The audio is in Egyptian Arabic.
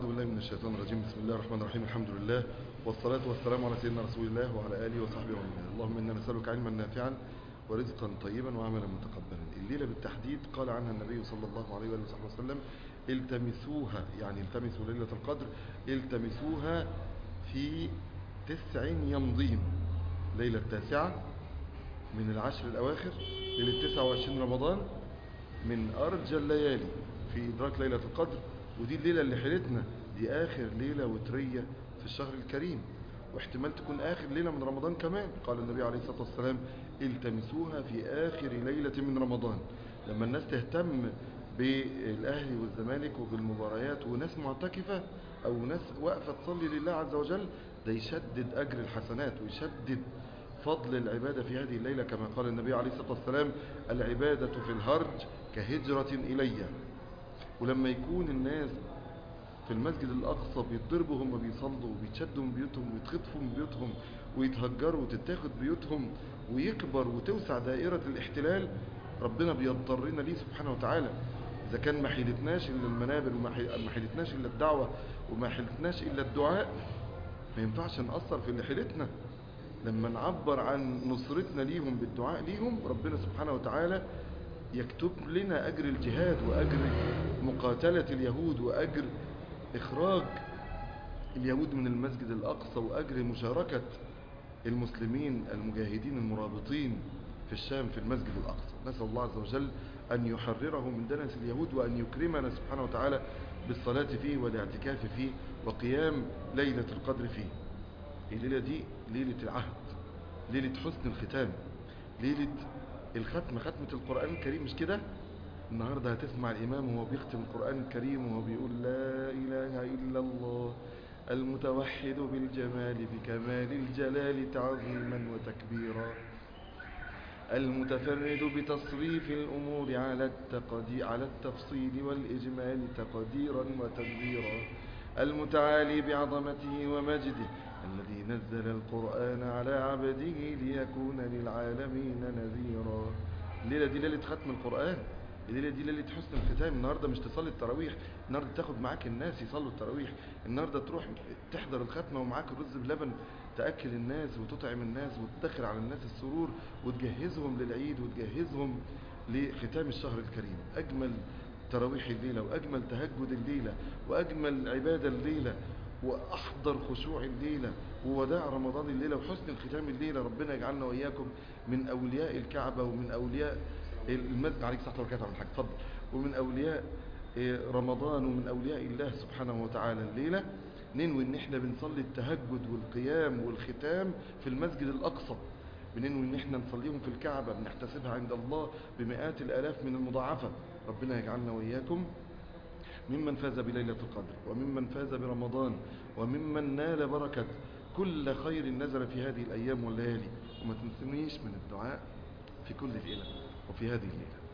أعوذ بالله من الشيطان الرجيم بسم الله الرحمن الرحيم الحمد لله والصلاة والسلام على سيدنا رسول الله وعلى آله وصحبه ومن اللهم إنا نسألك علما نافعا ورزقا طيبا وعملا متقبلا الليلة بالتحديد قال عنها النبي صلى الله عليه وآله وصحبه وسلم التمسوها يعني التمسوا ليلة القدر التمسوها في تسع يمضين ليلة التاسعة من العشر الأواخر ليلة 29 رمضان من أرجى الليالي في إدراك ليلة القدر ودي الليلة اللي حيلتنا دي آخر ليلة وترية في الشهر الكريم واحتمال تكون آخر ليلة من رمضان كمان قال النبي عليه الصلاة والسلام التمسوها في آخر ليلة من رمضان لما الناس تهتم بالأهلي والزمالك وبالمباريات وناس معتكفة أو ناس واقفة تصلي لله عز وجل ده يشدد أجر الحسنات ويشدد فضل العبادة في هذه الليلة كما قال النبي عليه الصلاة والسلام العبادة في الهرج كهجرة إلي ولما يكون الناس في المسجد الأقصى بيتضربوا هم بيصلوا وبيتشدوا من بيوتهم ويتخطفوا من بيوتهم ويتهجروا وتتاخد بيوتهم ويكبر وتوسع دائرة الاحتلال ربنا بيضطرنا ليه سبحانه وتعالى إذا كان ما حيلتناش إلا المنابر وما حيلتناش إلا الدعوة وما حيلتناش إلا الدعاء ما ينفعش نأثر في اللي حيلتنا لما نعبر عن نصرتنا ليهم بالدعاء ليهم ربنا سبحانه وتعالى يكتب لنا أجر الجهاد وأجر مقاتلة اليهود وأجر إخراج اليهود من المسجد الأقصى وأجر مشاركة المسلمين المجاهدين المرابطين في الشام في المسجد الأقصى نسأل الله عز وجل أن يحرره من دنس اليهود وأن يكرمنا سبحانه وتعالى بالصلاة فيه والاعتكاف فيه وقيام ليلة القدر فيه الليلة دي ليلة العهد ليلة حسن الختام ليلة الختمة ختمة القرآن الكريم مش كده النهاردة هتسمع الإمام وهو بيختم القرآن الكريم وهو بيقول لا إله إلا الله المتوحد بالجمال بكمال الجلال تعظيما وتكبيرا المتفرد بتصريف الأمور على التقدير على التفصيل والإجمال تقديرا وتدبيرا المتعالي بعظمته ومجده الذي نزل القرآن على عبده ليكون للعالمين نذيرا الليلة دي ليلة ختم القرآن الليلة دي ليلة حسن الختام النهاردة مش تصلي التراويح النهاردة تاخد معاك الناس يصلوا التراويح النهاردة تروح تحضر الختمة ومعاك الرز بلبن تأكل الناس وتطعم الناس وتدخل على الناس السرور وتجهزهم للعيد وتجهزهم لختام الشهر الكريم أجمل تراويح الليلة وأجمل تهجد الليلة وأجمل عبادة الليلة وأحضر خشوع الليلة ووداع رمضان الليلة وحسن الختام الليلة ربنا يجعلنا وإياكم من أولياء الكعبة ومن أولياء المسجد عليك صحة وبركاته من حاجة اتفضل ومن أولياء رمضان ومن أولياء الله سبحانه وتعالى الليلة ننوي ان احنا بنصلي التهجد والقيام والختام في المسجد الأقصى بننوي ان احنا نصليهم في الكعبة بنحتسبها عند الله بمئات الآلاف من المضاعفة ربنا يجعلنا وإياكم ممن فاز بليلة القدر وممن فاز برمضان وممن نال بركة كل خير نزل في هذه الأيام والليالي وما تنسونيش من الدعاء في كل ليلة وفي هذه الليلة